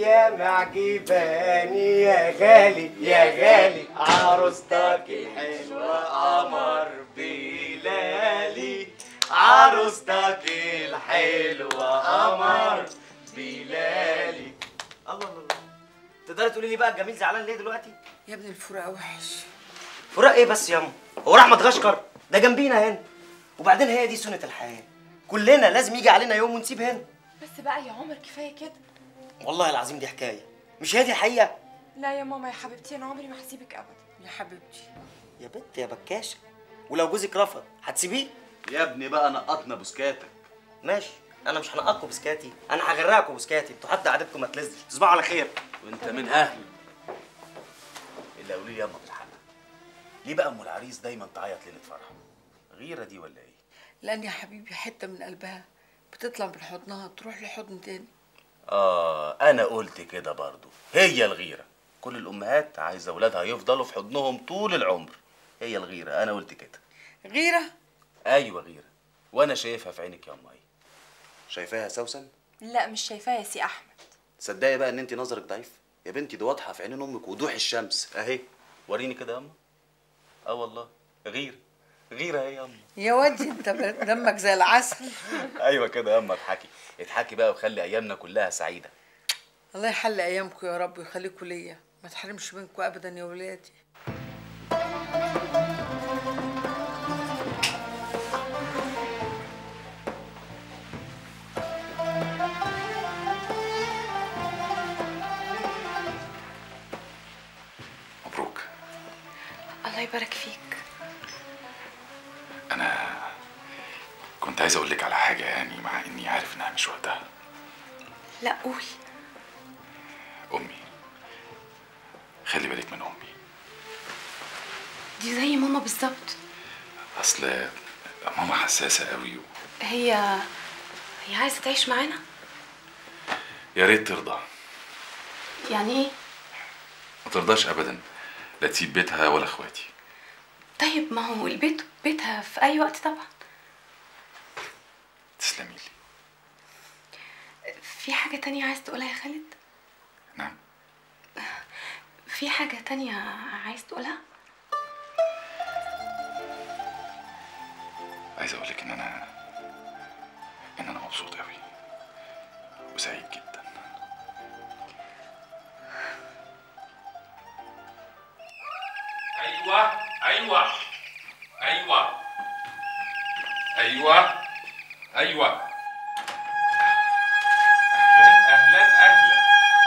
يا معجباني يا غالي يا غالي عروستك الحلوة قمر بلالي عروستك الحلوة قمر بلالي الله الله الله تقدري تقولي لي بقى الجميل زعلان ليه دلوقتي؟ يا ابني الفراق وحش فراق ايه بس ياما؟ هو راح مدغشقر؟ ده جنبينا هنا وبعدين هي دي سنة الحياة كلنا لازم يجي علينا يوم ونسيب هنا بس بقى يا عمر كفايه كده والله العظيم دي حكاية مش هي دي الحقيقة لا يا ماما يا حبيبتي انا عمري ما هسيبك ابدا يا حبيبتي يا بنت يا بكاشة ولو جوزك رفض هتسيبيه؟ يا ابني بقى نقطنا بسكاتك ماشي انا مش هنقطكم بسكاتي انا هغرقكم بسكاتي انتوا حتى عادتكم ما تلزش تصبحوا على خير وانت من اهله اللي قولي لي ياما بالحق ليه بقى ام العريس دايما تعيط ليله فرحه غيره دي ولا ايه لان يا حبيبي حته من قلبها بتطلع من حضنها تروح لحضن تاني اه انا قلت كده برضو هي الغيره كل الامهات عايزه اولادها يفضلوا في حضنهم طول العمر هي الغيره انا قلت كده غيره ايوه غيره وانا شايفها في عينك يا امي شايفاها يا سوسن لا مش شايفاه يا سي احمد تصدقي بقى ان انت نظرك ضعيف يا بنتي دي واضحه في عينين امك وضوح الشمس اهي وريني كده يا اما اه والله غيره غيره اهي يا اما يا وادي انت دمك زي العسل ايوه كده يا اما اضحكي اضحكي بقى وخلي ايامنا كلها سعيده الله يحل ايامكم يا رب ويخليكم ليا ما تحرمش منكم ابدا يا ولادي مبروك الله يبارك فيك انا كنت عايز اقول لك على حاجه يعني مع اني عارف انها مش وقتها لا قول امي خلي بالك من امي دي زي ماما بالظبط اصل ماما حساسه قوي و... هي هي عايزه تعيش معانا يا ريت ترضى يعني ايه ما ترضاش ابدا لا تسيب بيتها ولا اخواتي طيب ما هو البيت بيتها في اي وقت طبعا تسلمي لي في حاجه تانية عايز تقولها يا خالد نعم في حاجه تانية عايز تقولها عايز اقول لك ان انا ان انا مبسوط قوي وسعيد جدا ايوه ايوه ايوه ايوه ايوه اهلا اهلا اهلا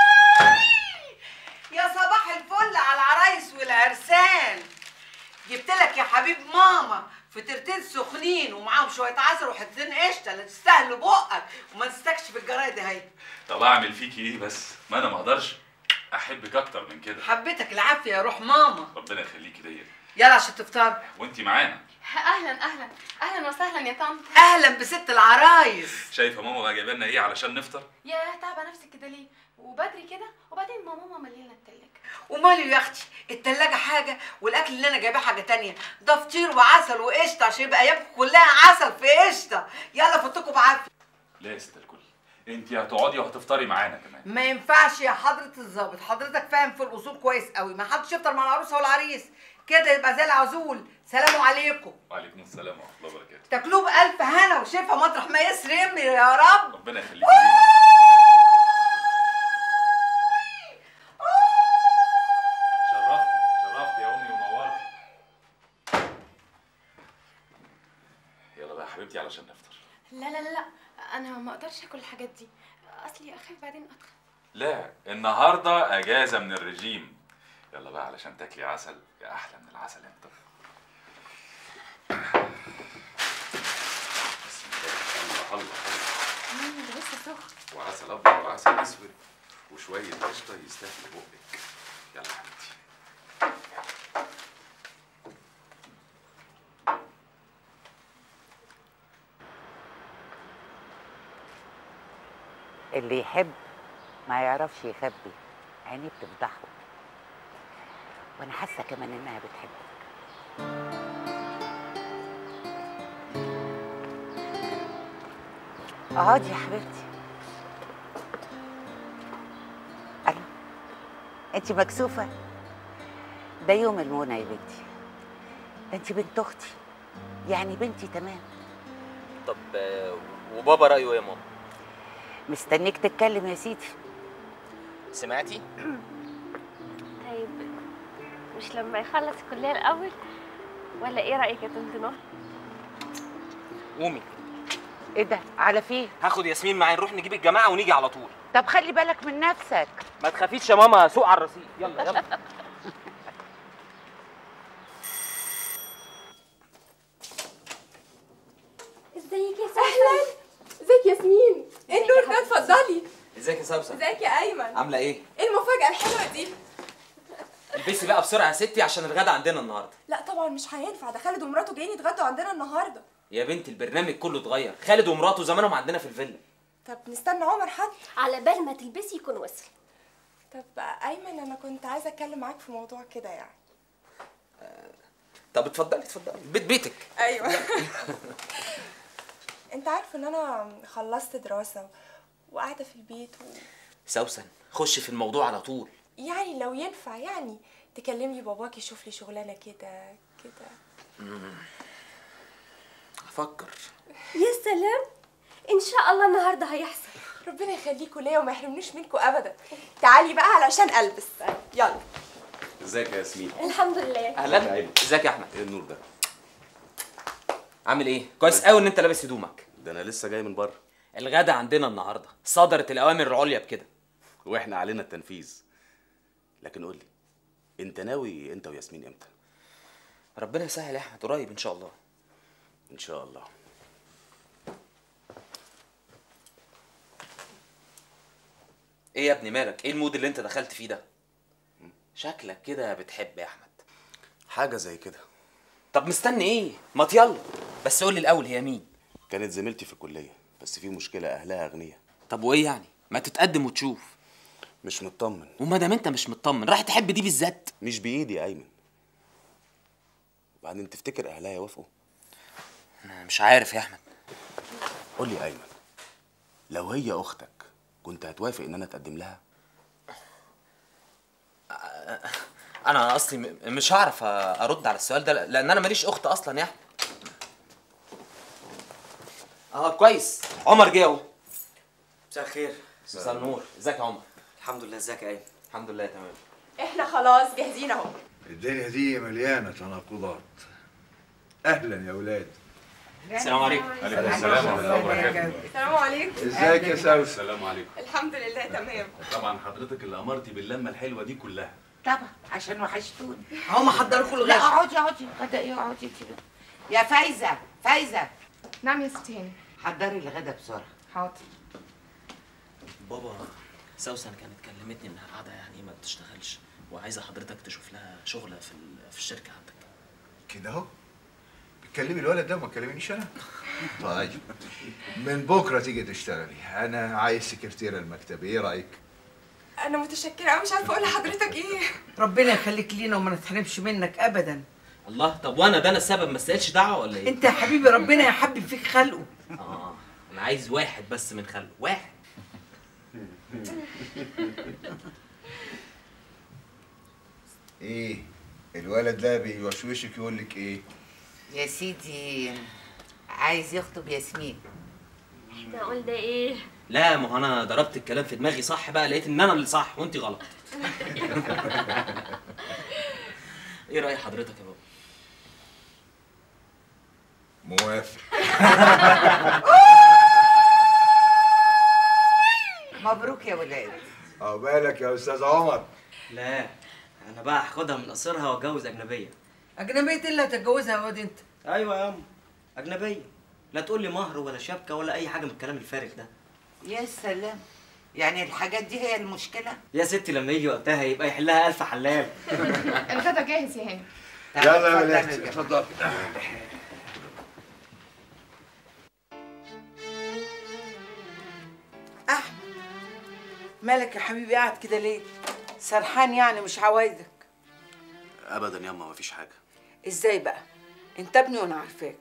يا صباح الفل على العرايس والعرسان جبت لك يا حبيب ماما فطيرتين سخنين ومعاهم شويه عسل وحتتين قشطه لا تستاهلوا بقك وما تستكش في الجرايد اهي طب اعمل فيكي ايه بس ما انا ما اقدرش احبك اكتر من كده حبيتك العافيه يا روح ماما ربنا يخليكي ليا يلا عشان تفطر وانتي معانا اهلا اهلا اهلا وسهلا يا طنط اهلا بست العرايس شايفه ماما بقى جايبه لنا ايه علشان نفطر يا تعبه نفسك كده ليه وبدري كده وبعدين ما ماما ملينا التلاجة ومالي يا اختي التلاجة حاجة والاكل اللي انا جايباه حاجة تانية ده فطير وعسل وقشطة عشان يبقى ايامكم كلها عسل في قشطة يلا فوتكم بعافية لا يا ست الكل انتي هتقعدي وهتفطري معانا كمان ما ينفعش يا حضرة الظابط حضرتك فاهم في الأصول كويس قوي ما حدش يفطر مع العروسة والعريس كده يبقى زي العزول سلام عليكم وعليكم السلام ورحمه الله وبركاته تاكلوه بألف هنا وشفا مطرح ما يسري يمي يا رب ربنا يخليكي لينا. شرفتي شرفتي يا امي ونورتي يلا بقى يا حبيبتي علشان نفطر لا لا لا لا انا ما اقدرش اكل الحاجات دي اصلي اخاف بعدين اتخن لا النهارده اجازه من الرجيم يلا بقى علشان تاكلي عسل يا احلى من العسل انت بسم الله الله الله ده لسه سخن وعسل ابيض وعسل اسود وشويه قشطه يستاهلوا بقك يلا يا حبيبتي اللي يحب ما يعرفش يخبي عينيه بتفضحه وانا حاسه كمان انها بتحبك اقعدي يا حبيبتي انت مكسوفه ده يوم المنى يا بنتي ده انت بنت اختي يعني بنتي تمام طب آه، وبابا رايه ايه يا ماما مستنيك تتكلم يا سيدي سمعتي طيب مش لما يخلص الكلية الأول ولا إيه رأيك يا طنط نهى؟ قومي ايه ده على فين هاخد ياسمين معايا نروح نجيب الجماعه ونيجي على طول طب خلي بالك من نفسك ما تخافيش يا ماما سوق على الرصيف يلا يلا ازيك يا اهلا ازيك ياسمين ايه النور ده اتفضلي ازيك يا سوسن ازيك يا ايمن عامله ايه ايه المفاجأة الحلوة دي؟ البسي بقى بسرعه يا ستي عشان الغدا عندنا النهارده لا طبعا مش هينفع ده خالد ومراته جايين يتغدوا عندنا النهارده يا بنتي البرنامج كله اتغير خالد ومراته زمانهم عندنا في الفيلا طب نستنى عمر حد على بال ما تلبسي يكون وصل طب ايمن انا كنت عايزه اتكلم معاك في موضوع كده يعني طب اتفضلي اتفضلي بيت بيتك ايوه انت عارف ان انا خلصت دراسه وقاعده في البيت و... سوسن خش في الموضوع على طول يعني لو ينفع يعني تكلمني باباك يشوف لي شغلانه كده كده افكر يا سلام إن شاء الله النهاردة هيحصل ربنا يخليكوا ليا وما يحرمنيش منكم ابدا تعالي بقى علشان البس يلا ازيك يا ياسمين الحمد لله اهلا ازيك يا احمد ايه النور ده عامل ايه كويس قوي ان انت لابس هدومك ده انا لسه جاي من بره الغدا عندنا النهارده صدرت الاوامر العليا بكده واحنا علينا التنفيذ لكن قول لي انت ناوي انت وياسمين امتى ربنا يسهل يا احمد قريب ان شاء الله ان شاء الله ايه يا ابني مالك ايه المود اللي انت دخلت فيه ده شكلك كده بتحب يا احمد حاجه زي كده طب مستني ايه ما يلا بس قول لي الاول هي مين كانت زميلتي في الكليه بس في مشكله اهلها اغنياء طب وايه يعني ما تتقدم وتشوف مش مطمن وما دام انت مش مطمن راح تحب دي بالذات مش بايدي يا ايمن وبعدين تفتكر اهلها يوافقوا انا مش عارف يا احمد قول لي يا ايمن لو هي اختك كنت هتوافق ان انا اتقدم لها انا اصلي م- مش هعرف ارد على السؤال ده لان انا ماليش اخت اصلا يا احمد اه كويس عمر جه اهو مساء الخير مساء النور ازيك يا عمر الحمد لله ازيك يا ايمن الحمد لله تمام احنا خلاص جاهزين اهو الدنيا دي مليانة تناقضات أهلا يا ولاد السلام عليكم عليكم السلام ورحمه الله وبركاته السلام عليكم ازيك يا سوسن السلام عليكم الحمد لله تمام طبعا حضرتك اللي امرتي باللمه الحلوه دي كلها طبعا عشان وحشتوني هم حضروا لكم لا الغدا اقعدي اقعدي غدا ايه اقعدي انت يا فايزه فايزه نعم يا ستي هاني حضري الغدا بسرعه حاضر بابا سوسن كانت كلمتني انها قاعده يعني ما بتشتغلش وعايزه حضرتك تشوف لها شغله في ال- في الشركه عندك كده اهو بتكلمي الولد ده وما تكلمنيش أنا طيب من بكرة تيجي تشتغلي أنا عايز سكرتيرة المكتب إيه رأيك؟ انا متشكره قوي مش عارفه اقول لحضرتك ايه ربنا يخليك لينا وما نتحرمش منك ابدا الله طب وانا ده انا السبب ما استاهلش دعوه ولا ايه انت يا حبيبي ربنا يحبب فيك خلقه اه انا عايز واحد بس من خلقه واحد إيه الولد ده بيوشوشك يقول لك إيه؟ يا سيدي عايز يخطب ياسمين احنا قلنا ايه لا ما هو انا ضربت الكلام في دماغي صح بقى لقيت ان انا اللي صح وانت غلط ايه راي حضرتك يا بابا موافق مبروك يا ولاد عقبالك يا أستاذ عمر لا انا بقى هاخدها من قصرها واتجوز اجنبيه اجنبيه اللي هتتجوزها يا واد انت ايوه يا ام اجنبيه لا تقول لي مهر ولا شبكه ولا اي حاجه من الكلام الفارغ ده يا سلام يعني الحاجات دي هي المشكله يا ستي لما يجي وقتها يبقى يحلها الف حلال الغدا جاهز يا هاني طب يلا يا اتفضل ولاد يا جماعة. اتفضل احمد مالك يا حبيبي قاعد كده ليه سرحان يعني مش عوايدك ابدا ياما مفيش حاجه ازاي بقى انت ابني وانا عارفاك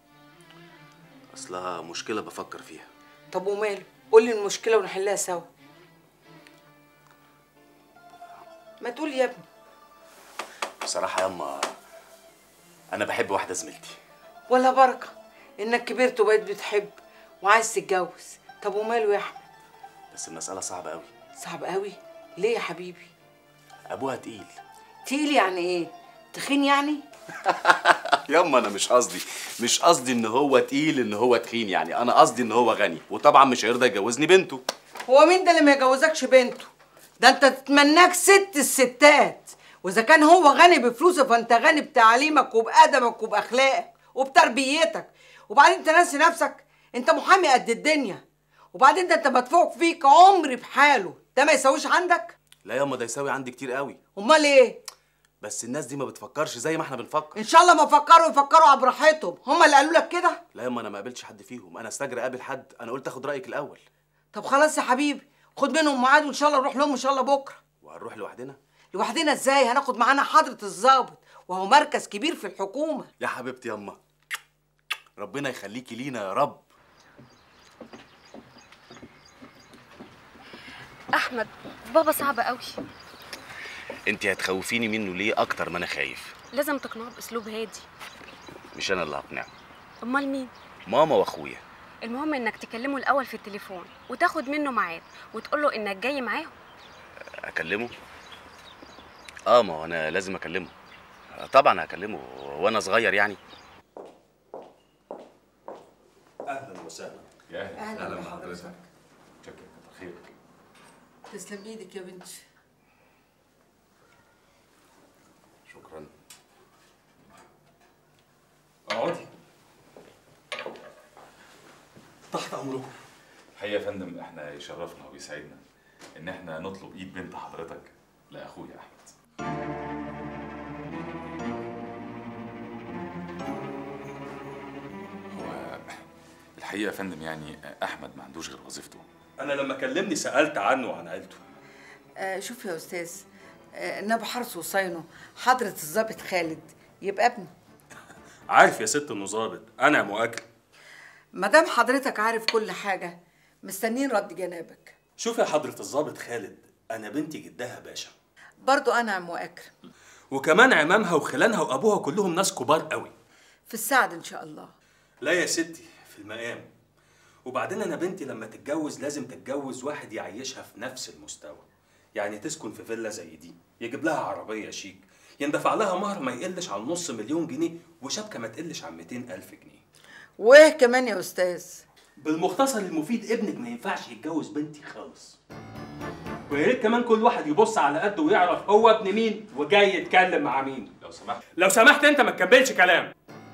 اصلها مشكله بفكر فيها طب وماله قول لي المشكله ونحلها سوا ما تقول يا ابني بصراحه ياما انا بحب واحده زميلتي ولا بركه انك كبرت وبقيت بتحب وعايز تتجوز طب وماله يا احمد بس المساله صعبه قوي صعب قوي ليه يا حبيبي ابوها تقيل تقيل يعني ايه تخين يعني ياما انا مش قصدي مش قصدي ان هو تقيل ان هو تخين يعني انا قصدي ان هو غني وطبعا مش هيرضى يجوزني بنته هو مين ده اللي ما يجوزكش بنته ده انت تتمناك ست الستات واذا كان هو غني بفلوسه فانت غني بتعليمك وبادبك وباخلاقك وبتربيتك وبعدين انت ناسي نفسك انت محامي قد الدنيا وبعدين ده انت مدفوع فيك عمر بحاله ده ما يساويش عندك لا ياما ده يساوي عندي كتير قوي امال ايه بس الناس دي ما بتفكرش زي ما احنا بنفكر ان شاء الله ما فكروا يفكروا على براحتهم هم اللي قالوا لك كده لا ياما انا ما قابلتش حد فيهم انا استجرى اقابل حد انا قلت اخد رايك الاول طب خلاص يا حبيبي خد منهم ميعاد وان شاء الله نروح لهم ان شاء الله بكره وهنروح لوحدنا لوحدنا ازاي هناخد معانا حضره الضابط وهو مركز كبير في الحكومه يا حبيبتي ياما ربنا يخليكي لينا يا رب احمد بابا صعب قوي انت هتخوفيني منه ليه اكتر ما انا خايف لازم تقنعه باسلوب هادي مش انا اللي هقنعه امال مين ماما واخويا المهم انك تكلمه الاول في التليفون وتاخد منه ميعاد وتقول له انك جاي معاهم اكلمه اه ما هو انا لازم اكلمه آه، طبعا هكلمه وانا صغير يعني اهلا وسهلا يا اهلا أهلاً بحضرتك بحضرتك. شكرا كتر خيرك تسلم ايدك يا بنتي شكرا اقعدي تحت امركم الحقيقه يا فندم احنا يشرفنا ويسعدنا ان احنا نطلب ايد بنت حضرتك لاخويا احمد هو الحقيقه يا فندم يعني احمد ما عندوش غير وظيفته انا لما كلمني سالت عنه وعن عيلته آه شوف يا استاذ آه نبي حرس وصينه حضره الضابط خالد يبقى ابني عارف يا ست انه ظابط انا مؤكد ما دام حضرتك عارف كل حاجه مستنيين رد جنابك شوف يا حضره الظابط خالد انا بنتي جدها باشا برضو انا عم اكرم وكمان عمامها وخلانها وابوها كلهم ناس كبار قوي في السعد ان شاء الله لا يا ستي في المقام وبعدين انا بنتي لما تتجوز لازم تتجوز واحد يعيشها في نفس المستوى يعني تسكن في فيلا زي دي يجيب لها عربيه شيك يندفع لها مهر ما يقلش عن نص مليون جنيه وشبكه ما تقلش عن 200 الف جنيه وايه كمان يا استاذ بالمختصر المفيد ابنك ما ينفعش يتجوز بنتي خالص ويا ريت كمان كل واحد يبص على قده ويعرف هو ابن مين وجاي يتكلم مع مين لو سمحت لو سمحت انت ما تكملش كلام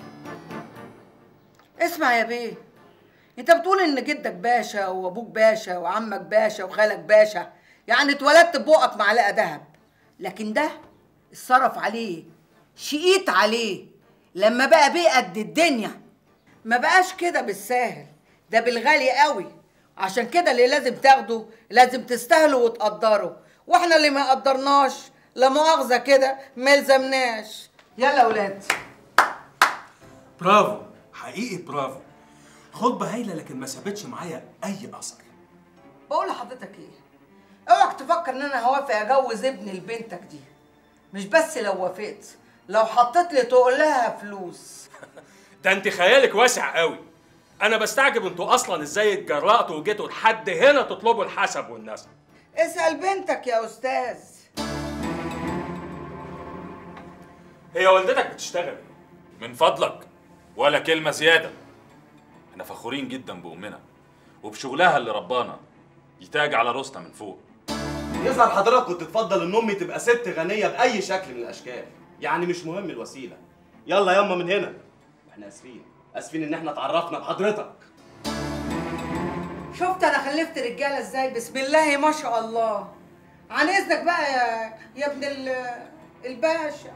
اسمع يا بيه انت بتقول ان جدك باشا وابوك باشا وعمك باشا وخالك باشا يعني اتولدت ببقك معلقه ذهب لكن ده اتصرف عليه شقيت عليه لما بقى بيه قد الدنيا ما بقاش كده بالساهل ده بالغالي قوي عشان كده اللي لازم تاخده لازم تستاهله وتقدره واحنا اللي ما قدرناش لا مؤاخذه كده ما يلزمناش يلا يا ولاد برافو حقيقي برافو خطبه هايله لكن ما سابتش معايا اي اثر بقول لحضرتك ايه اوعك تفكر ان انا هوافق اجوز ابني لبنتك دي مش بس لو وافقت لو حطيت لي تقول لها فلوس ده انت خيالك واسع قوي انا بستعجب انتوا اصلا ازاي اتجرأتوا وجيتوا لحد هنا تطلبوا الحسب والنسب اسال بنتك يا استاذ هي والدتك بتشتغل ايه من فضلك ولا كلمه زياده احنا فخورين جدا بامنا وبشغلها اللي ربانا دي تاج على راسنا من فوق يظهر حضرتك كنت تفضل ان امي تبقى ست غنيه باي شكل من الاشكال يعني مش مهم الوسيله يلا ياما من هنا احنا اسفين اسفين ان احنا اتعرفنا بحضرتك شفت انا خلفت رجاله ازاي بسم الله ما شاء الله عن اذنك بقى يا يا ابن ال- الباشا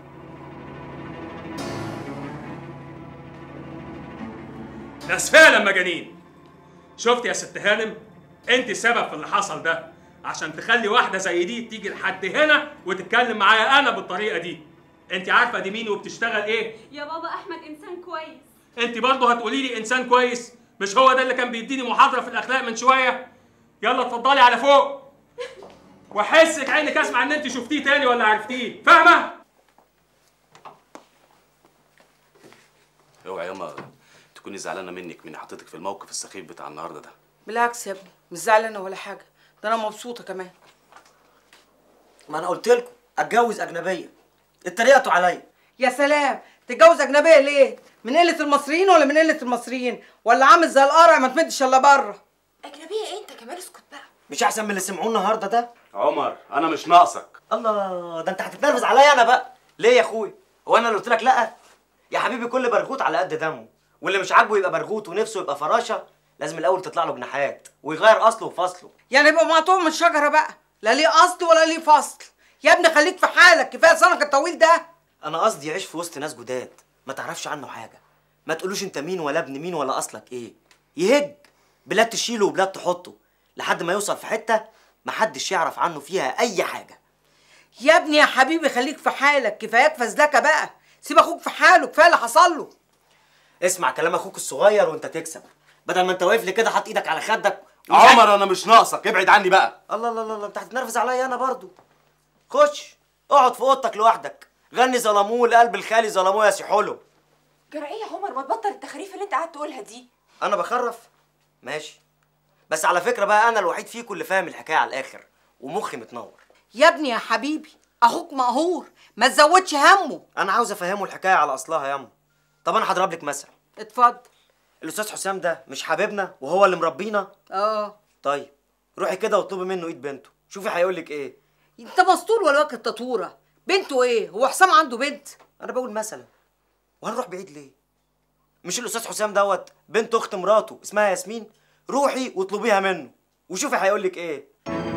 ناس فعلا مجانين شفت يا ست هانم انت السبب في اللي حصل ده عشان تخلي واحده زي دي تيجي لحد هنا وتتكلم معايا انا بالطريقه دي انت عارفه دي مين وبتشتغل ايه يا بابا احمد انسان كويس انت برضه هتقولي لي انسان كويس مش هو ده اللي كان بيديني محاضره في الاخلاق من شويه يلا اتفضلي على فوق واحسك عينك اسمع ان انت شفتيه تاني ولا عرفتيه فاهمه اوعي ياما تكوني زعلانه منك من حطيتك في الموقف السخيف بتاع النهارده ده بالعكس يا ابني مش زعلانه ولا حاجه ده انا مبسوطه كمان ما انا قلت لكم اتجوز اجنبيه اتريقتوا عليا يا سلام تتجوز اجنبيه ليه من قله المصريين ولا من قله المصريين ولا عامل زي القرع ما تمدش الا بره اجنبيه ايه انت كمان اسكت بقى مش احسن من اللي سمعوه النهارده ده عمر انا مش ناقصك الله ده انت هتتنرفز عليا انا بقى ليه يا اخويا هو انا اللي قلت لك لا يا حبيبي كل برغوت على قد دمه واللي مش عاجبه يبقى برغوت ونفسه يبقى فراشه لازم الاول تطلع له جناحات ويغير اصله وفصله يعني يبقى مقطوع من الشجره بقى لا ليه اصل ولا ليه فصل يا ابني خليك في حالك كفايه لسانك الطويل ده انا قصدي يعيش في وسط ناس جداد ما تعرفش عنه حاجه ما تقولوش انت مين ولا ابن مين ولا اصلك ايه يهج بلاد تشيله وبلاد تحطه لحد ما يوصل في حته محدش يعرف عنه فيها اي حاجه يا ابني يا حبيبي خليك في حالك كفاياك فزلكه بقى سيب اخوك في حاله كفايه اللي حصل له اسمع كلام اخوك الصغير وانت تكسب بدل ما انت واقف لي كده حاطط ايدك على خدك عمر انا مش ناقصك ابعد عني بقى الله الله الله الله، انت هتتنرفز عليا انا برضو خش اقعد في اوضتك لوحدك غني ظلموه لقلب الخالي ظلموه يا سيحولو جرى ايه يا عمر ما تبطل التخاريف اللي انت قاعد تقولها دي انا بخرف ماشي بس على فكره بقى انا الوحيد فيكم اللي فاهم الحكايه على الاخر ومخي متنور يا ابني يا حبيبي اخوك مقهور ما تزودش همه انا عاوز افهمه الحكايه على اصلها ياما طب انا هضرب لك مثل اتفضل الاستاذ حسام ده مش حبيبنا وهو اللي مربينا اه طيب روحي كده واطلبي منه ايد بنته شوفي هيقول لك ايه انت مسطول ولا واكل تطوره بنته ايه هو حسام عنده بنت انا بقول مثلا وهنروح بعيد ليه مش الاستاذ حسام دوت بنت اخت مراته اسمها ياسمين روحي واطلبيها منه وشوفي هيقول لك ايه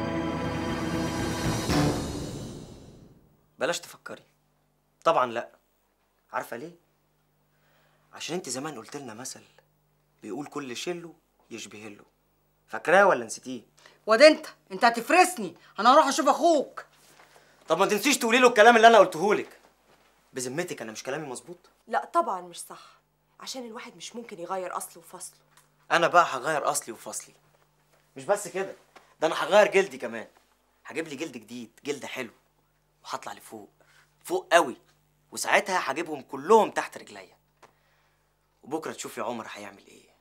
بلاش تفكري طبعا لا عارفه ليه عشان انت زمان قلت لنا مثل بيقول كل شله يشبه له فاكراه ولا نسيتيه واد انت انت هتفرسني انا هروح اشوف اخوك طب ما تنسيش تقولي له الكلام اللي انا قلته لك بذمتك انا مش كلامي مظبوط لا طبعا مش صح عشان الواحد مش ممكن يغير اصله وفصله انا بقى هغير اصلي وفصلي مش بس كده ده انا هغير جلدي كمان هجيب لي جلد جديد جلد حلو وهطلع لفوق فوق قوي وساعتها هجيبهم كلهم تحت رجليا وبكره تشوفي عمر هيعمل ايه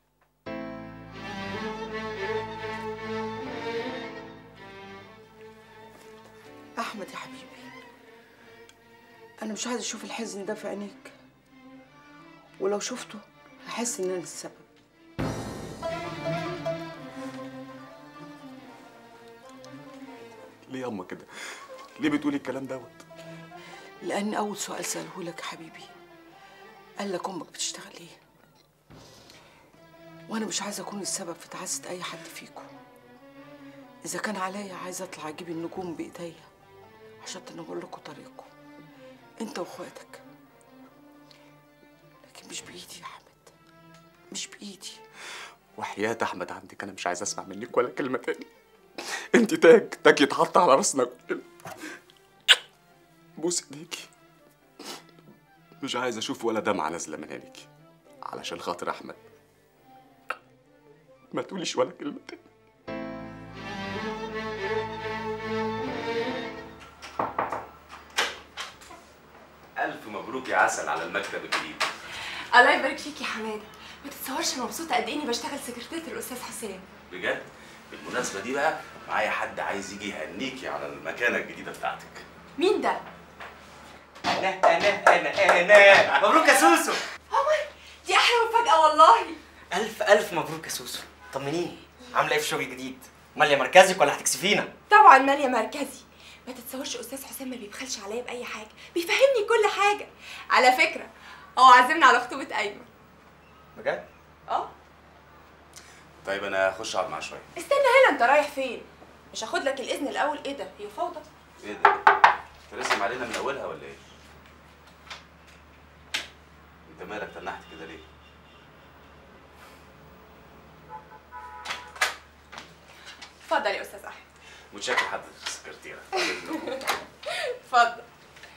احمد يا حبيبي انا مش عايزه اشوف الحزن ده في عينيك ولو شفته هحس ان انا السبب ليه ياما كده ليه بتقولي الكلام دوت لان اول سؤال ساله لك يا حبيبي قال لك امك بتشتغل ايه وانا مش عايزه اكون السبب في تعاسه اي حد فيكم اذا كان عليا عايزه اطلع اجيب النجوم بايديا عشان تنور لكم طريقكم انت واخواتك لكن مش بايدي يا احمد مش بايدي وحياة احمد عندك انا مش عايز اسمع منك ولا كلمه تاني انت تاج تاج يتحط على راسنا كلنا بوس ايديكي مش عايز اشوف ولا دمعه نازله من عينيكي علشان خاطر احمد ما تقوليش ولا كلمه تاني الف مبروك يا عسل على المكتب الجديد الله يبارك فيك يا حماده ما تتصورش انا مبسوطه قد ايه اني بشتغل سكرتيره الاستاذ حسام بجد بالمناسبه دي بقى معايا حد عايز يجي يهنيكي على المكانه الجديده بتاعتك مين ده انا انا انا انا مبروك يا سوسو عمر دي احلى مفاجاه والله الف الف مبروك يا سوسو طمنيني عامله ايه في شغل جديد ماليه مركزك ولا هتكسفينا طبعا ماليه مركزي ما تتصورش استاذ حسام ما بيبخلش عليا باي حاجه بيفهمني كل حاجه على فكره هو عازمنا على خطوبه ايمن بجد اه طيب انا هخش اقعد معاه شويه استنى هنا انت رايح فين مش هاخد لك الاذن الاول ايه ده هي فوضى ايه ده انت رسم علينا من اولها ولا ايه انت مالك تنحت كده ليه اتفضل يا استاذ احمد متشكر حضرتك السكرتيره اتفضل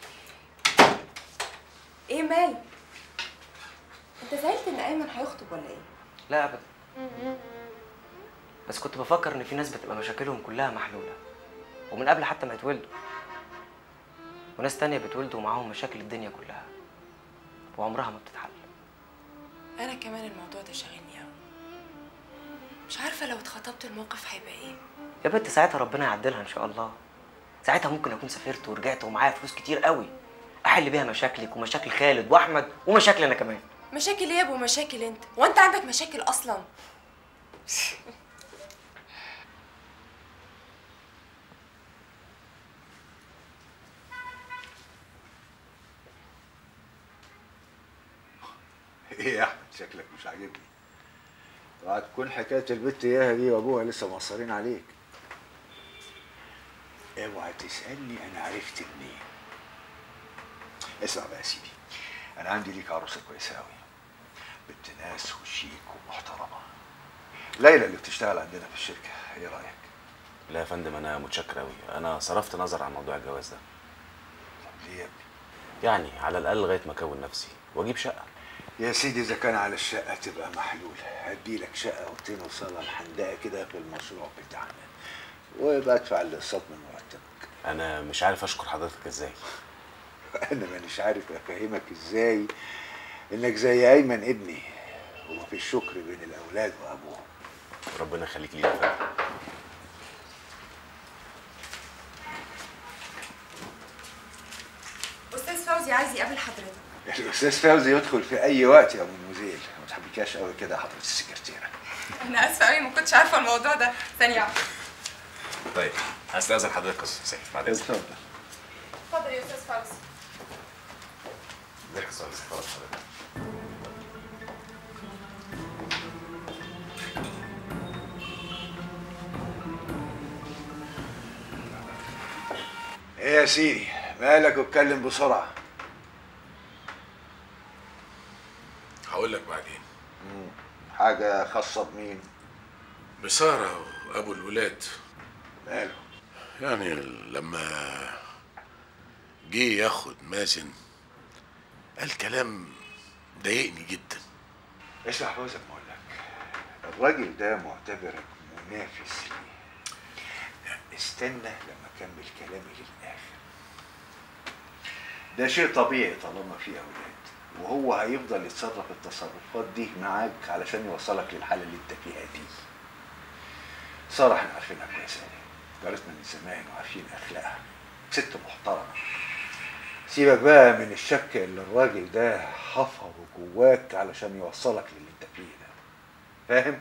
ايه مالك انت زعلت ان ايمن هيخطب ولا ايه لا ابدا بس كنت بفكر ان في ناس بتبقى مشاكلهم كلها محلوله ومن قبل حتى ما يتولدوا وناس تانية بتولدوا ومعاهم مشاكل الدنيا كلها وعمرها ما بتتحل انا كمان الموضوع ده شاغلني قوي مش عارفه لو اتخطبت الموقف هيبقى ايه يا بنت ساعتها ربنا يعدلها ان شاء الله ساعتها ممكن اكون سافرت ورجعت ومعايا فلوس كتير قوي احل بيها مشاكلك ومشاكل خالد واحمد ومشاكل انا كمان مشاكل ايه يا ابو مشاكل انت وانت عندك مشاكل اصلا ايه يا احمد شكلك مش عاجبني اوعى تكون حكايه البت اياها دي وابوها لسه مقصرين عليك اوعى تسالني انا عرفت منين اسمع بقى يا سيدي انا عندي ليك عروسه كويسه قوي بنت ناس وشيك ومحترمه ليلى اللي بتشتغل عندنا في الشركه ايه رايك لا يا فندم انا متشكر قوي انا صرفت نظر عن موضوع الجواز ده ليه يا ابني يعني على الاقل لغايه ما اكون نفسي واجيب شقه يا سيدي اذا كان على الشقه تبقى محلول هدي لك شقه اوضتين وصاله محندقه كده في المشروع بتاعنا ويبقى ادفع الاقساط من مرتبك انا مش عارف اشكر حضرتك ازاي انا مانيش عارف افهمك ازاي انك زي ايمن ابني ومفيش شكر بين الاولاد وابوهم ربنا يخليك ليا يا فندم استاذ فوزي عايز يقابل حضرتك الاستاذ فوزي يدخل في اي وقت يا ابو المزيل ما تحبكاش قوي كده يا حضره السكرتيره انا اسفه قوي ما كنتش عارفه الموضوع ده ثانيه واحده طيب هستاذن حضرتك يا استاذ سيف بعد اذنك اتفضل اتفضل يا استاذ فوزي ازيك يا استاذ سيف خلاص حضرتك ايه يا سيدي مالك واتكلم بسرعه هقول لك بعدين حاجه خاصه بمين بسارة وأبو الولاد ماله يعني لما جه ياخد مازن قال كلام ضايقني جدا اسمع فوزك ما اقول لك الراجل ده معتبرك منافس ليه استنى لما اكمل كلامي للاخر ده شيء طبيعي طالما في اولاد وهو هيفضل يتصرف التصرفات دي معاك علشان يوصلك للحاله اللي انت فيها دي ساره احنا عارفينها كويس قوي جارتنا من زمان وعارفين اخلاقها ست محترمه سيبك بقى من الشك اللي الراجل ده حفره جواك علشان يوصلك للي انت فيه ده فاهم؟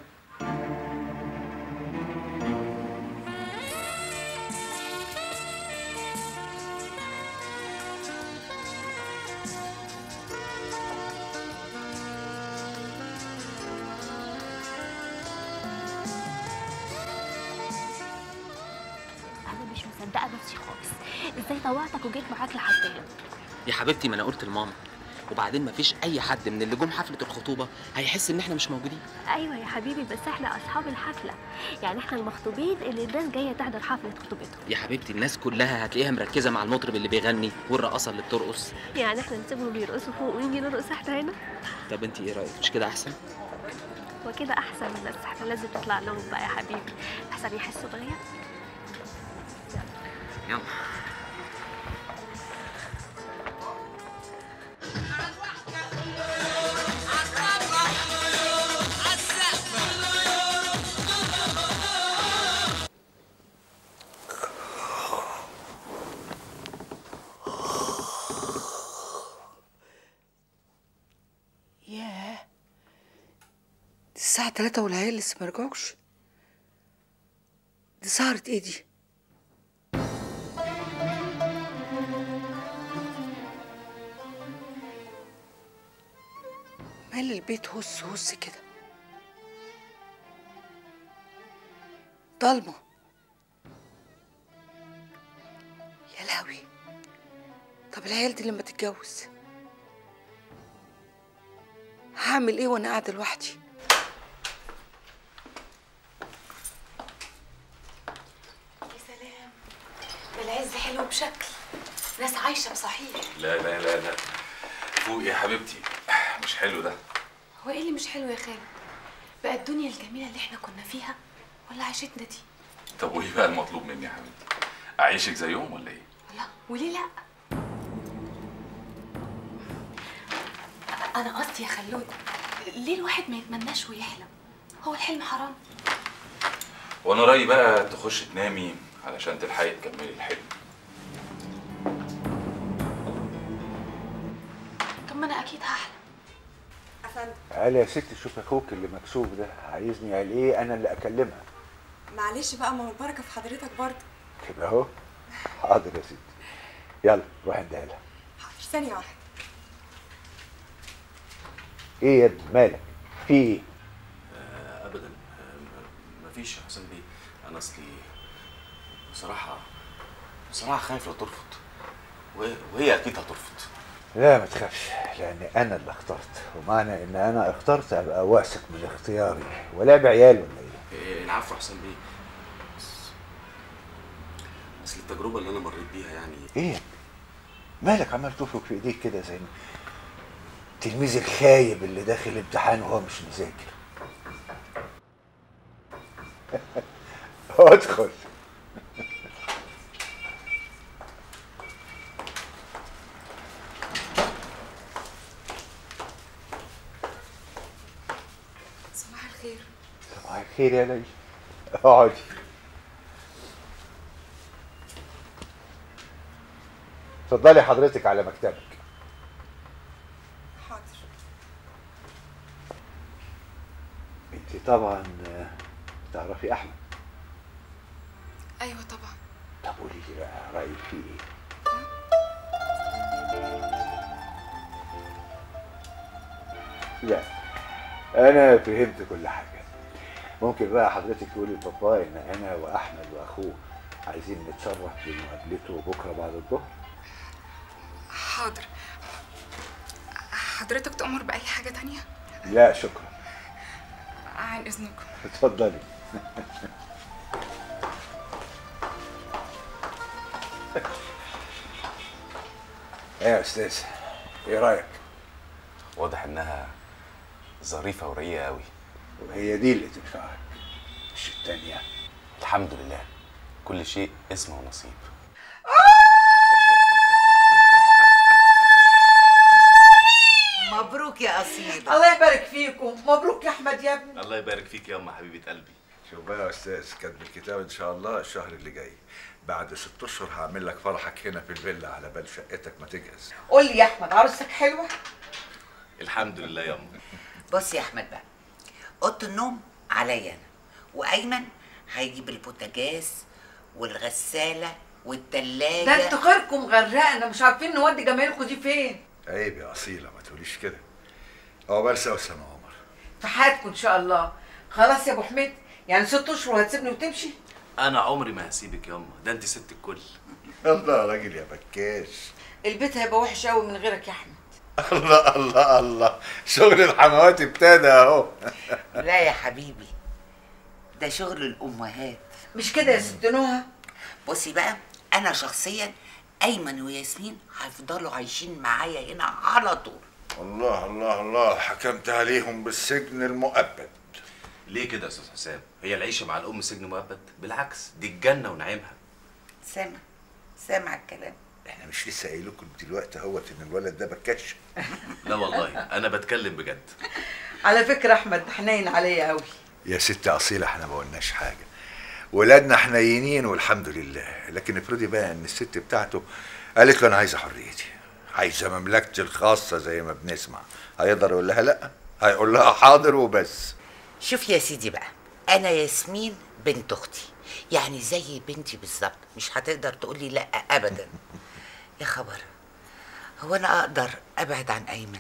انا مش مصدقه نفسي خالص ازاي طوعتك وجيت معاك لحد هنا يا حبيبتي ما انا قلت لماما وبعدين مفيش اي حد من اللي جم حفله الخطوبه هيحس ان احنا مش موجودين ايوه يا حبيبي بس احنا اصحاب الحفله يعني احنا المخطوبين اللي الناس جايه تحضر حفله خطوبتهم يا حبيبتي الناس كلها هتلاقيها مركزه مع المطرب اللي بيغني والرقاصه اللي بترقص يعني احنا نسيبهم يرقصوا فوق ونيجي نرقص احنا هنا طب انت ايه رايك مش كده احسن وكده احسن بس احنا لازم نطلع لهم بقى يا حبيبي احسن يحسوا بغياب يلا ياه دي الساعة تلاتة والعيال لسه ما رجعوش دي سهرة ايه دي؟ مال البيت هس هس كده ضلمة يا لهوي طب العيال دي لما تتجوز هعمل ايه وانا قاعدة لوحدي يا سلام ده العز حلو بشكل ناس عايشه بصحيح لا لا لا لا فوق يا حبيبتي مش حلو ده هو ايه اللي مش حلو يا خالد بقى الدنيا الجميله اللي احنا كنا فيها ولا عيشتنا دي طب وايه بقى المطلوب مني يا حبيبتي اعيشك زيهم ولا ايه لا وليه لا انا قصدي يا خلود ليه الواحد ما يتمناش ويحلم هو الحلم حرام وانا رايي بقى تخش تنامي علشان تلحقي تكملي الحلم طب ما انا اكيد هحلم افندم قال يا ست شوف اخوك اللي مكسوف ده عايزني قال ايه انا اللي اكلمها معلش بقى ما هو البركه في حضرتك برضه كده اهو حاضر يا ستي يلا روح اديها لها ثانيه واحده ايه يا ابني مالك في ايه آه، ابدا آه، مفيش يا حسام بيه انا اصلي بصراحه بصراحه خايف لا ترفض وهي- وهي اكيد هترفض لا ما تخافش لان انا اللي اخترت ومعنى ان انا اخترت ابقى واثق من اختياري ولا بعيال ولا ايه إيه، العفو يا حسام بيه بس- اصل التجربه اللي انا مريت بيها يعني ايه يا ابني؟ مالك عمال تفرك في ايديك كده زي التلميذ الخايب اللي داخل امتحان وهو مش مذاكر ادخل صباح الخير صباح الخير يا ليلى اقعدي اتفضلي حضرتك على مكتبك حاضر انت طبعا آه، تعرفي احمد ايوه طبعا طب قولي لي بقى رايك فيه ايه لا انا فهمت كل حاجه ممكن بقى حضرتك تقولي لبابا ان انا واحمد واخوه عايزين نتشرف بمقابلته بكره بعد الظهر حاضر حضرتك تأمر بأي حاجة تانية لا شكرا عن إذنكم اتفضلي ايه يا استاذ ايه رايك واضح انها ظريفه ورقيقه قوي وهي دي اللي تنفعك مش التانيه الحمد لله كل شيء اسمه ونصيب مبروك يا اصيل الله يبارك فيكم مبروك يا احمد يا ابني الله يبارك فيك يا ام حبيبه قلبي شوف بقى يا استاذ كاتب الكتاب ان شاء الله الشهر اللي جاي بعد ست اشهر هعمل لك فرحك هنا في الفيلا على بال شقتك ما تجهز قول لي يا احمد عروستك حلوه الحمد لله يا ام بص يا احمد بقى اوضه النوم عليا انا وايمن هيجيب البوتاجاز والغساله والتلاجه ده انتوا خيركم غرقنا مش عارفين نودي جمايلكم دي فين عيب يا اصيله ما تقوليش كده عقبال سوسن يا عمر في حياتكم ان شاء الله خلاص يا ابو حميد يعني ست اشهر وهتسيبني وتمشي انا عمري ما هسيبك يا ام ده انت ست الكل الله يا راجل يا بكاش البيت هيبقى وحش قوي من غيرك يا احمد الله الله الله شغل الحموات ابتدى اهو لا يا حبيبي ده شغل الامهات مش كده يا ست نهى بصي بقى انا شخصيا ايمن وياسمين هيفضلوا عايشين معايا هنا على طول الله الله الله حكمت عليهم بالسجن المؤبد ليه كده يا استاذ حسام هي العيشه مع الام سجن مؤبد بالعكس دي الجنه ونعيمها سامع سامع الكلام احنا مش لسه قايل لكم دلوقتي اهوت ان الولد ده بكاش لا والله انا بتكلم بجد على فكره احمد حنين عليا قوي يا ست اصيله احنا ما قلناش حاجه ولادنا حنينين والحمد لله لكن افرضي بقى ان الست بتاعته قالت له انا عايزه حريتي عايزه مملكتي الخاصه زي ما بنسمع هيقدر يقول لها لا هيقول لها حاضر وبس شوف يا سيدي بقى انا ياسمين بنت اختي يعني زي بنتي بالظبط مش هتقدر تقولي لا ابدا يا خبر هو انا اقدر ابعد عن ايمن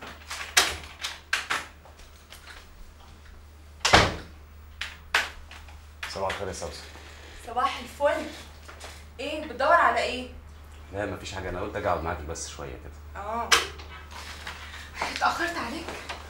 صباح الخير يا سوسن صباح الفل ايه بتدور على ايه لا مفيش حاجه انا قلت اجي اقعد معاكي بس شويه كده اه اتاخرت عليك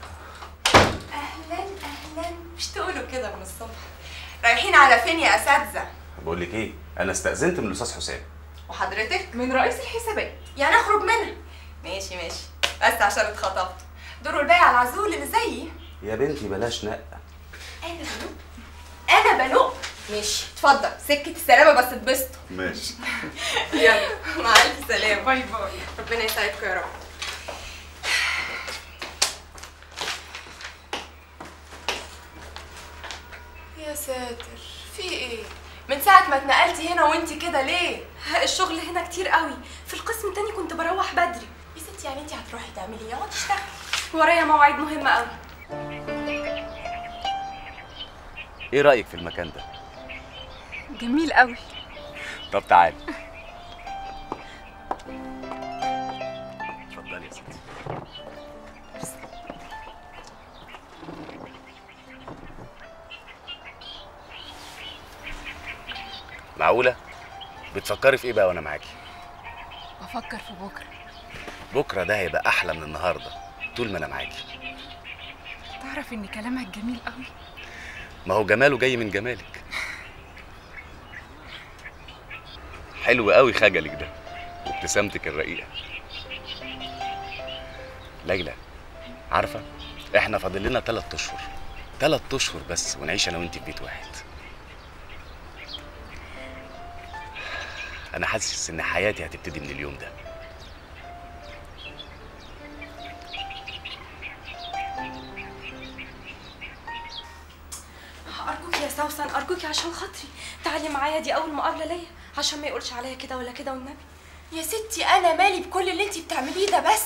اهلا اهلا مش تقولوا كده من الصبح رايحين على فين يا اساتذه بقول لك ايه انا استاذنت من الاستاذ حسام وحضرتك من رئيس الحسابات يعني اخرج منها ماشي ماشي بس عشان اتخطبت دوروا الباقي على العزول اللي زيي يا بنتي بلاش نق انا بنق انا بنق ماشي اتفضل سكه السلامه بس اتبسطوا ماشي يلا مع الف سلامه باي باي ربنا يسعدكم يا رب يا ساتر في ايه من ساعة ما اتنقلتي هنا وانت كده ليه؟ الشغل هنا كتير قوي في القسم التاني كنت بروح بدري يا ستي يعني انت هتروحي تعملي ايه؟ اقعدي اشتغلي ورايا مواعيد مهمة قوي ايه رايك في المكان ده جميل قوي طب تعالي اتفضلي يا ستي معقولة؟ بتفكري في ايه بقى وانا معاكي؟ بفكر في بكرة بكرة ده هيبقى أحلى من النهاردة طول ما أنا معاكي تعرف ان كلامك جميل قوي ما هو جماله جاي من جمالك حلو قوي خجلك ده وابتسامتك الرقيقة ليلى عارفة احنا فاضل لنا تلات اشهر تلات اشهر بس ونعيش انا وانت في بيت واحد انا حاسس ان حياتي هتبتدي من اليوم ده ارجوك يا سوسن ارجوك عشان خاطري تعالي معايا دي اول مقابله ليا عشان ما يقولش عليا كده ولا كده والنبي يا ستي انا مالي بكل اللي انت بتعمليه ده بس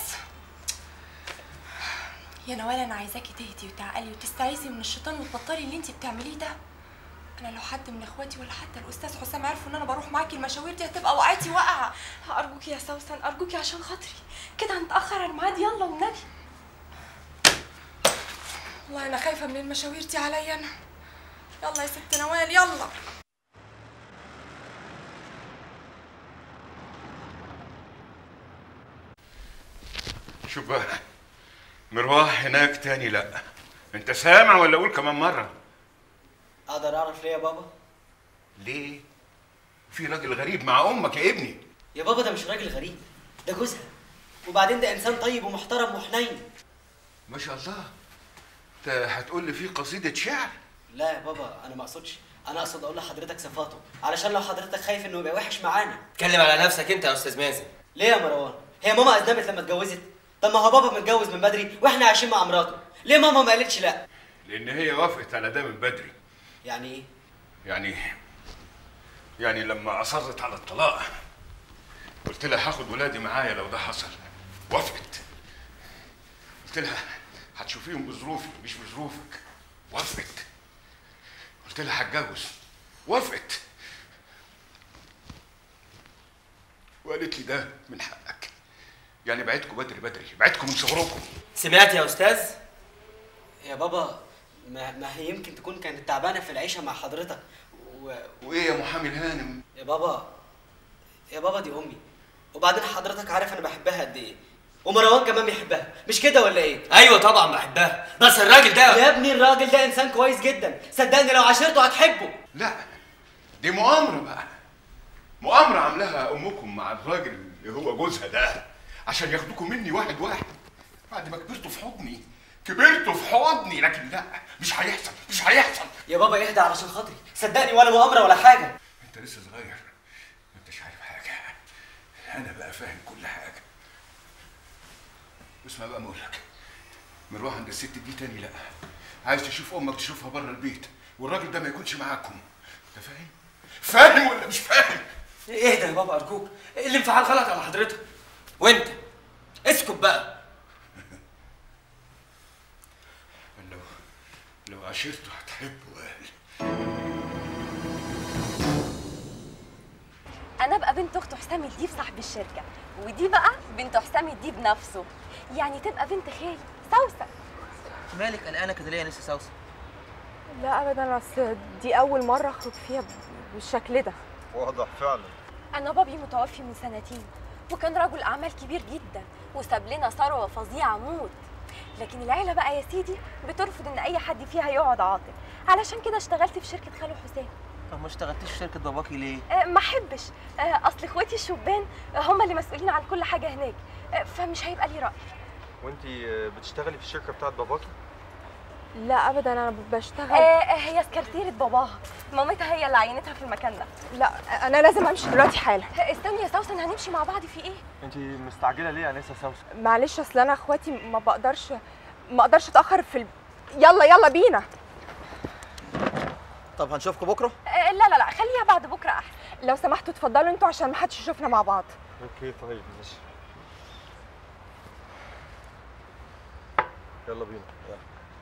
يا نوال انا عايزاكي تهدي وتعقلي وتستعيذي من الشيطان وتبطلي اللي انت بتعمليه ده انا لو حد من اخواتي ولا حتى الاستاذ حسام عرفوا ان انا بروح معاكي المشاوير دي هتبقى وقعتي واقعه ارجوك يا سوسن ارجوك عشان خاطري كده هنتاخر على الميعاد يلا والنبي والله انا خايفه من المشاوير دي عليا انا يلا يا ست نوال يلا شوف بقى مروح هناك تاني لا انت سامع ولا اقول كمان مره اقدر اعرف ليه يا بابا ليه في راجل غريب مع امك يا ابني يا بابا ده مش راجل غريب ده جوزها وبعدين ده انسان طيب ومحترم وحنين ما شاء الله انت هتقول لي في قصيده شعر لا يا بابا انا ما اقصدش انا اقصد اقول لحضرتك صفاته علشان لو حضرتك خايف انه يبقى وحش معانا اتكلم على نفسك انت يا استاذ مازن ليه يا مروان هي ماما اذنبت لما اتجوزت طب ما هو بابا متجوز من بدري واحنا عايشين مع مراته ليه ماما ما قالتش لا لان هي وافقت على ده من بدري يعني ايه يعني يعني لما اصرت على الطلاق قلت لها هاخد ولادي معايا لو ده حصل وافقت قلت لها هتشوفيهم بظروفي مش بظروفك وافقت قلت لها هتجوز وافقت وقالت لي ده من حقك يعني بعتكم بدري بدري بعتكم من صغركم سمعت يا استاذ يا بابا ما, ما هي يمكن تكون كانت تعبانه في العيشه مع حضرتك و... وايه يا محامي الهانم يا بابا يا بابا دي امي وبعدين حضرتك عارف انا بحبها قد ايه ومروان كمان بيحبها مش كده ولا ايه ايوه طبعا بحبها بس الراجل ده يا ابني الراجل ده انسان كويس جدا صدقني لو عاشرته هتحبه لا دي مؤامره بقى مؤامره عاملاها امكم مع الراجل اللي هو جوزها ده عشان ياخدوكم مني واحد واحد بعد ما كبرتوا في حضني كبرتوا في حضني لكن لا مش هيحصل مش هيحصل يا بابا اهدى علشان خاطري صدقني ولا مؤامره ولا حاجه انت لسه صغير ما انتش عارف حاجه انا بقى فاهم كل حاجه اسمع بقى ما اقول لك مروح عند الست دي تاني لا عايز تشوف امك تشوفها بره البيت والراجل ده ما يكونش معاكم انت فاهم فاهم ولا مش فاهم اهدى يا بابا ارجوك الانفعال غلط على حضرتك وانت اسكت بقى لو لو عشرته هتحبه قال انا بقى بنت اخت حسام الديب صاحب الشركه ودي بقى بنت حسام الديب نفسه يعني تبقى بنت خالي سوسن مالك قلقانه كده ليه يا نسا سوسن لا ابدا بس دي اول مره اخرج فيها بالشكل ده واضح فعلا انا بابي متوفي من سنتين وكان رجل اعمال كبير جدا وساب لنا ثروه فظيعه موت لكن العيله بقى يا سيدي بترفض ان اي حد فيها يقعد عاطل علشان كده اشتغلت في شركه خالو حسام طب ما اشتغلتيش في شركه باباكي ليه أه ما احبش أه اصل اخواتي الشبان أه هم اللي مسؤولين عن كل حاجه هناك أه فمش هيبقى لي راي وانت بتشتغلي في الشركه بتاعت باباكي لا ابدا انا بشتغل آه هي سكرتيرة باباها مامتها هي اللي عينتها في المكان ده لا انا لازم امشي دلوقتي حالا استني يا سوسن هنمشي مع بعض في ايه انت مستعجله ليه يا انسه سوسن معلش اصل انا اخواتي ما بقدرش ما اقدرش اتاخر في ال... يلا يلا بينا طب هنشوفكم بكره آه لا لا لا خليها بعد بكره احسن لو سمحتوا اتفضلوا انتوا عشان ما حدش يشوفنا مع بعض اوكي طيب ماشي يلا بينا يلا.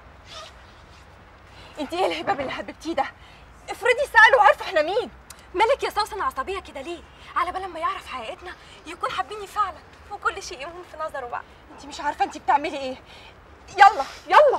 انت ايه الهباب اللي هببتيه ده افرضي سالوا وعرفوا احنا مين مالك يا سوسن عصبيه كده ليه على بال ما يعرف حقيقتنا يكون حابيني فعلا وكل شيء يهون في نظره بقى انت مش عارفه انت بتعملي ايه يلا يلا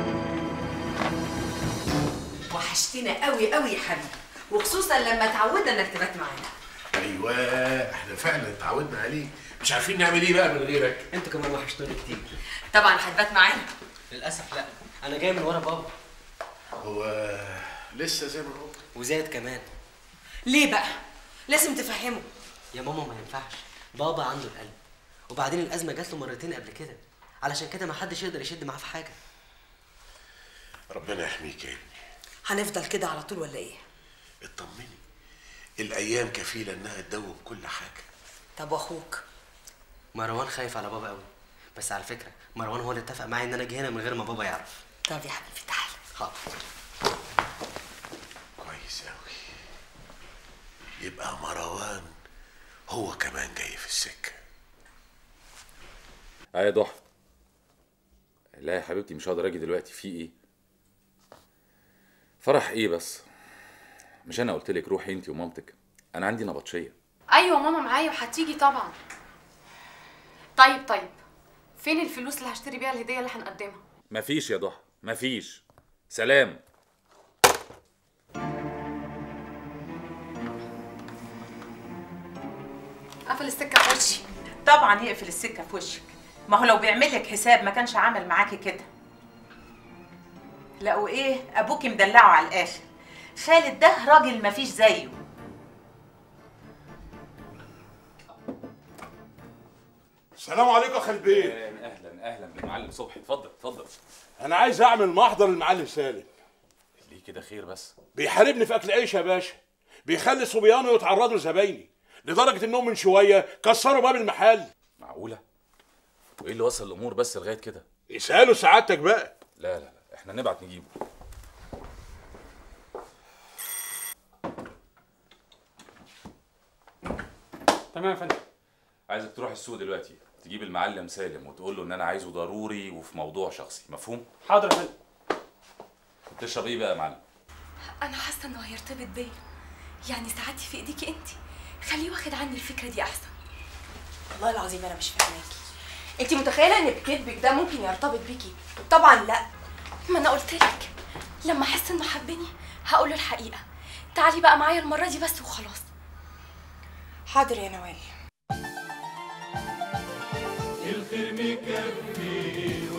وحشتنا قوي قوي يا حبيبي وخصوصا لما اتعودنا انك تبات معانا ايوه احنا فعلا اتعودنا عليك مش عارفين نعمل ايه بقى من غيرك انتوا كمان وحشتوني كتير طبعا هتبات معانا للاسف لا انا جاي من ورا بابا هو لسه زي ما هو وزاد كمان ليه بقى لازم تفهمه يا ماما ما ينفعش بابا عنده القلب وبعدين الازمه جات له مرتين قبل كده علشان كده ما حدش يقدر يشد معاه في حاجه ربنا يحميك يا ابني هنفضل كده على طول ولا ايه اطمني الايام كفيله انها تدوب كل حاجه طب واخوك مروان خايف على بابا قوي بس على فكره مروان هو اللي اتفق معايا ان انا اجي هنا من غير ما بابا يعرف طب يا حبيبي تعالى حاضر كويس قوي يبقى مروان هو كمان جاي في السكه اه يا ضحى لا يا حبيبتي مش هقدر اجي دلوقتي في ايه فرح ايه بس مش انا قلت لك روحي انت ومامتك انا عندي نبطشيه ايوه ماما معايا وهتيجي طبعا طيب طيب فين الفلوس اللي هشتري بيها الهديه اللي هنقدمها مفيش يا ضحى مفيش سلام قفل السكه في وشي طبعا يقفل السكه في وشك ما هو لو بيعمل لك حساب ما كانش عمل معاكي كده لا وايه ابوكي مدلعه على الاخر خالد ده راجل مفيش زيه السلام عليكم يا خلبين اهلا اهلا بالمعلم صبحي اتفضل اتفضل انا عايز اعمل محضر المعلم سالم ليه كده خير بس بيحاربني في اكل عيش يا باشا بيخلي صبيانه يتعرضوا لزبايني لدرجه انهم من شويه كسروا باب المحل معقوله وايه اللي وصل الامور بس لغايه كده يسالوا سعادتك بقى لا لا لا احنا نبعت نجيبه تمام يا فندم عايزك تروح السوق دلوقتي تجيب المعلم سالم وتقول له ان انا عايزه ضروري وفي موضوع شخصي مفهوم حاضر يا فندم تشرب ايه بقى يا معلم انا حاسه انه هيرتبط بيا يعني ساعتي في ايديكي انت خليه واخد عني الفكره دي احسن والله العظيم انا مش فاهماكي انت متخيله ان بكذبك ده ممكن يرتبط بيكي طبعا لا ما انا قلت لك لما احس انه حبني هقول له الحقيقه تعالي بقى معايا المره دي بس وخلاص حاضر يا نوال الخير مكفي